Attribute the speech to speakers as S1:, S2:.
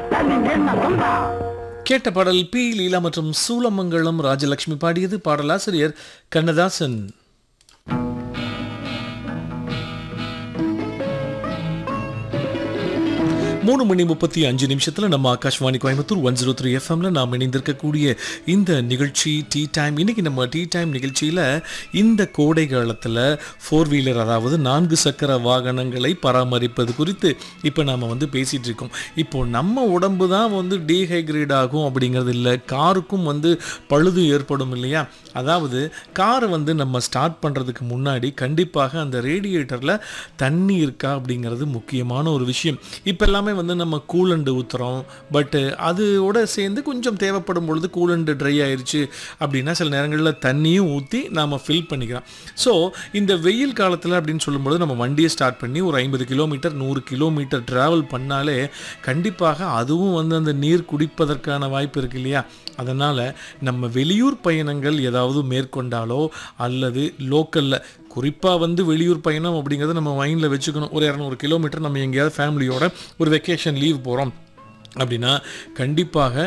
S1: என்ன சொந்தா
S2: கேட்ட பாடல் பி லீலா மற்றும் சூலமங்கலம் ராஜலட்சுமி பாடியது பாடலாசிரியர் கண்ணதாசன் மூணு மணி முப்பத்தி அஞ்சு நிமிஷத்தில் நம்ம Aakashvani Coimbatore one zero three எஃப்எம்ல நாம் இணைந்திருக்கக்கூடிய இந்த நிகழ்ச்சி டீ டைம் இன்னைக்கு நம்ம டீ டைம் நிகழ்ச்சியில் இந்த கோடை காலத்தில் ஃபோர் வீலர் அதாவது நான்கு சக்கர வாகனங்களை பராமரிப்பது குறித்து இப்போ நாம் வந்து பேசிகிட்டு இருக்கோம் இப்போ நம்ம உடம்பு தான் வந்து டீஹைட்ரேட் ஆகும் அப்படிங்கிறது இல்லை காருக்கும் வந்து பழுது ஏற்படும் இல்லையா அதாவது காரை வந்து நம்ம ஸ்டார்ட் பண்ணுறதுக்கு முன்னாடி கண்டிப்பாக அந்த ரேடியேட்டரில் தண்ணி இருக்கா அப்படிங்கிறது முக்கியமான ஒரு விஷயம் இப்போ எல்லாமே வந்து நம்ம கூலண்டு ஊற்றுறோம் பட்டு அதோட சேர்ந்து கொஞ்சம் தேவைப்படும் பொழுது கூலண்டு ட்ரை ஆயிருச்சு அப்படின்னா சில நேரங்களில் தண்ணியும் ஊற்றி நாம் ஃபில் பண்ணிக்கிறோம் ஸோ இந்த வெயில் காலத்தில் அப்படின்னு சொல்லும்பொழுது நம்ம வண்டியை ஸ்டார்ட் பண்ணி ஒரு ஐம்பது கிலோமீட்டர் நூறு கிலோமீட்டர் ட்ராவல் பண்ணாலே கண்டிப்பாக அதுவும் வந்து அந்த நீர் குடிப்பதற்கான வாய்ப்பு இருக்கு இல்லையா அதனால் நம்ம வெளியூர் பயணங்கள் ஏதாவது மேற்கொண்டாலோ அல்லது லோக்கலில் குறிப்பாக வந்து வெளியூர் பயணம் அப்படிங்கிறத நம்ம மைண்டில் வச்சுக்கணும் ஒரு இரநூறு கிலோமீட்டர் நம்ம எங்கேயாவது ஃபேமிலியோட ஒரு வெக்கேஷன் லீவ் போகிறோம் அப்படின்னா கண்டிப்பாக